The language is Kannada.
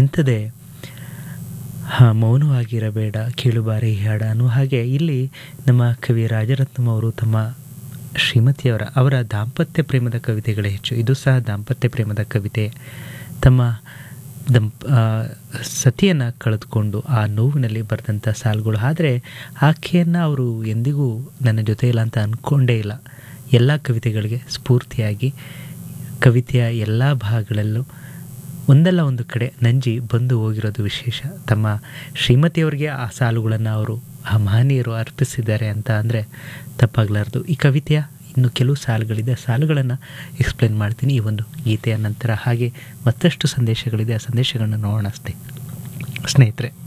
ಇಂಥದೇ ಹಾಂ ಮೌನವಾಗಿರಬೇಡ ಕೇಳುಬಾರಿ ಈ ಹಾಡ ಅನ್ನೋ ಹಾಗೆ ಇಲ್ಲಿ ನಮ್ಮ ಕವಿ ರಾಜರತ್ನಂ ಅವರು ತಮ್ಮ ಶ್ರೀಮತಿಯವರ ಅವರ ದಾಂಪತ್ಯ ಪ್ರೇಮದ ಕವಿತೆಗಳೇ ಹೆಚ್ಚು ಇದು ಸಹ ದಾಂಪತ್ಯ ಪ್ರೇಮದ ಕವಿತೆ ತಮ್ಮ ದಂಪ್ ಸತಿಯನ್ನು ಕಳೆದುಕೊಂಡು ಆ ನೋವಿನಲ್ಲಿ ಬರೆದಂಥ ಸಾಲುಗಳು ಆದರೆ ಆಕೆಯನ್ನು ಅವರು ಎಂದಿಗೂ ನನ್ನ ಜೊತೆ ಇಲ್ಲ ಅಂತ ಅಂದ್ಕೊಂಡೇ ಇಲ್ಲ ಎಲ್ಲ ಕವಿತೆಗಳಿಗೆ ಸ್ಫೂರ್ತಿಯಾಗಿ ಕವಿತೆಯ ಎಲ್ಲ ಭಾಗಗಳಲ್ಲೂ ಒಂದಲ್ಲ ಒಂದು ಕಡೆ ನಂಜಿ ಬಂದು ಹೋಗಿರೋದು ವಿಶೇಷ ತಮ್ಮ ಶ್ರೀಮತಿಯವರಿಗೆ ಆ ಸಾಲುಗಳನ್ನು ಅವರು ಆ ಮಹನೀಯರು ಅರ್ಪಿಸಿದ್ದಾರೆ ಅಂತ ಅಂದರೆ ತಪ್ಪಾಗಲಾರ್ದು ಈ ಕವಿತೆಯ ಇನ್ನು ಕೆಲವು ಸಾಲುಗಳಿದೆ ಆ ಸಾಲುಗಳನ್ನು ಎಕ್ಸ್ಪ್ಲೇನ್ ಮಾಡ್ತೀನಿ ಈ ಒಂದು ಗೀತೆಯ ನಂತರ ಹಾಗೆ ಮತ್ತಷ್ಟು ಸಂದೇಶಗಳಿದೆ ಆ ಸಂದೇಶಗಳನ್ನು ನೋಡೋಣ ಸ್ನೇಹಿತರೆ